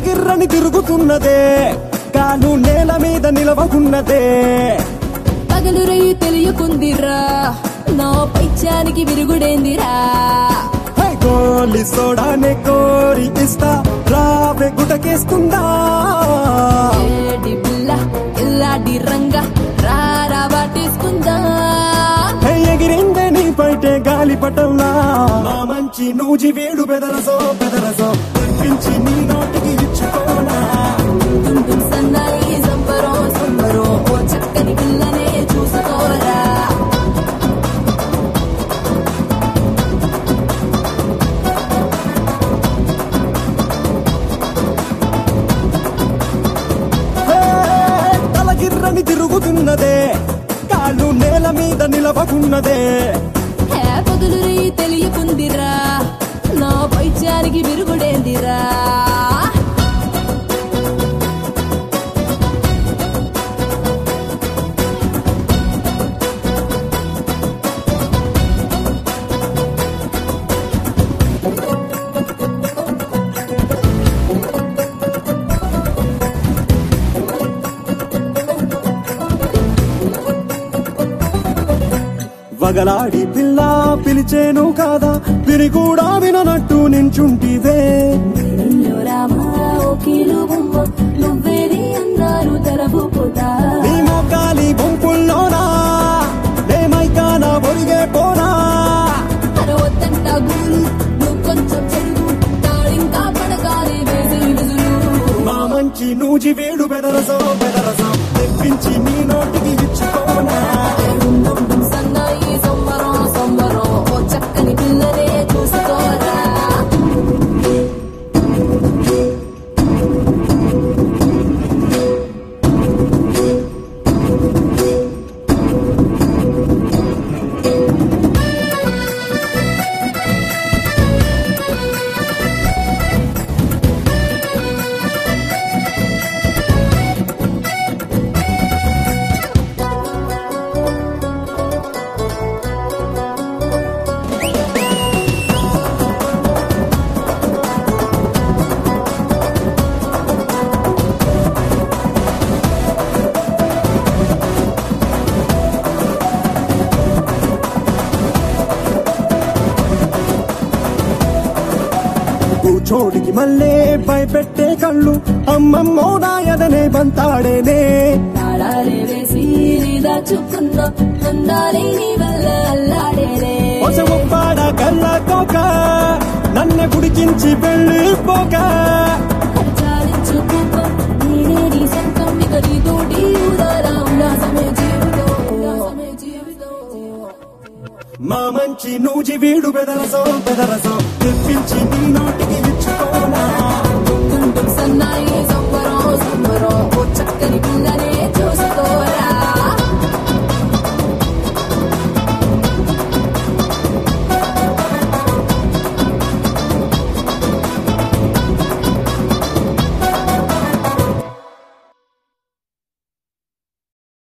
గిర్రని తిరుగుతున్నదే కాలు నేల మీద నిలవకున్నదే పగలు రయ్యి తెలియకుందిరా నా పైచానికి విరుగుడేందిరా హే గోలి సోడానే కోరి ఇస్తా రావే గుటకేస్తుందా ఏడి పిల్ల ఇల్లాడి రంగ రారా వాటేసుకుందా హే ఎగిరిందే నీ పైటే గాలి పటంలా మా మంచి నూజి వేడు బెదరసో బెదరసో తెప్పించి నీ నోటికి ఇచ్చుకోనా తుంటుం సన్నాయి సంబరో సంబరో ఓ చక్కని పిల్లనే చూసుకోరా హే, తల గిర్రని తిరుగుతున్నదే కాళ్ళు నేల మీద నిలవకున్నదే హే పగలు రయ్యి తెలియకుందిరా నా పైచానికి విరుగుడేందిరా వగలాడి పిల్ల పిలిచేను కాదా విని కూడా విననట్టు నించుంటివే నిన్ను రామా ఓ కీలు బొమ్మ నువ్వేది అన్నారు తెరపుపోతా నీ మోకాలి గుంపుల్లోనా నేమైకానా ఒరిగే పోనా అరవత్తంట గూలు నువ్వు కొంచెం చెరుగు తాళింకా పడగానే వేసి విడుదలు మా మంచి నూజి వేడు బెదరసో బెదరసో తెప్పించి నీ నోటికి ఇచ్చుకోనా గుండం సన్నాయి సంబరం సంబరం ఓ చక్కని పిల్లనే చూసుకోరా కూచోడికి మళ్ళీ భయపెట్టే కళ్ళు అమ్మమ్మో నాయదనే బంతాడేనే తాళాలే వేసి దాచుకున్న అందాలి నీ వల్ల అల్లాడేలే ఒసముప్పాడ కళ్ళకోక నన్ను పుడికించి వెళ్ళిపోక చాలించుకోక నేనే నీ సొంతం ఇక నీతోటి ఉదారా ఉల్లాసమే జీవితం ఉల్లాసమే జీవితం మా మంచి నూజి వీడు బెదరసో బెదరసో తెప్పించి నీ నోటికి